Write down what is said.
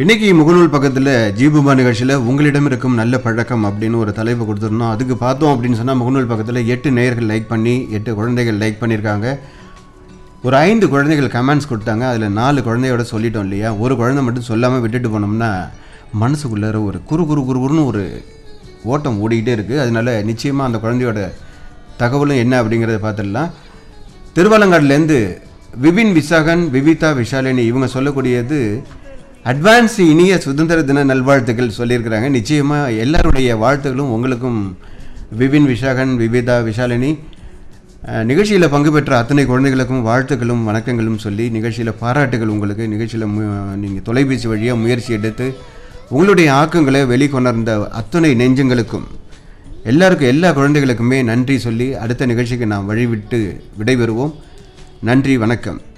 இன்னைக்கு முகநூல் பக்கத்தில் ஜீபுமா நிகழ்ச்சியில் உங்களிடம் இருக்கும் நல்ல பழக்கம் அப்படின்னு ஒரு தலைப்பு கொடுத்துருந்தோம் அதுக்கு பார்த்தோம் அப்படின்னு சொன்னால் முகநூல் பக்கத்தில் எட்டு நேயர்கள் லைக் பண்ணி எட்டு குழந்தைகள் லைக் பண்ணியிருக்காங்க ஒரு ஐந்து குழந்தைகள் கமெண்ட்ஸ் கொடுத்தாங்க அதில் நாலு குழந்தையோட சொல்லிட்டோம் இல்லையா ஒரு குழந்தை மட்டும் சொல்லாமல் விட்டுட்டு போனோம்னா மனசுக்குள்ளார ஒரு குறு குறு குறுகுறுன்னு ஒரு ஓட்டம் ஓடிக்கிட்டே இருக்குது அதனால நிச்சயமாக அந்த குழந்தையோட தகவலும் என்ன அப்படிங்கிறத பார்த்துடலாம் திருவாலங்காடுலேருந்து விபின் விசாகன் விவிதா விஷாலினி இவங்க சொல்லக்கூடியது அட்வான்ஸ் இனிய சுதந்திர தின நல்வாழ்த்துக்கள் சொல்லியிருக்கிறாங்க நிச்சயமாக எல்லாருடைய வாழ்த்துக்களும் உங்களுக்கும் விபின் விஷாகன் விவிதா விஷாலினி நிகழ்ச்சியில் பங்கு பெற்ற அத்தனை குழந்தைகளுக்கும் வாழ்த்துக்களும் வணக்கங்களும் சொல்லி நிகழ்ச்சியில் பாராட்டுகள் உங்களுக்கு நிகழ்ச்சியில் நீங்கள் தொலைபேசி வழியாக முயற்சி எடுத்து உங்களுடைய ஆக்கங்களை வெளிக்கொணர்ந்த அத்தனை நெஞ்சங்களுக்கும் எல்லாருக்கும் எல்லா குழந்தைகளுக்குமே நன்றி சொல்லி அடுத்த நிகழ்ச்சிக்கு நாம் வழிவிட்டு விடைபெறுவோம் நன்றி வணக்கம்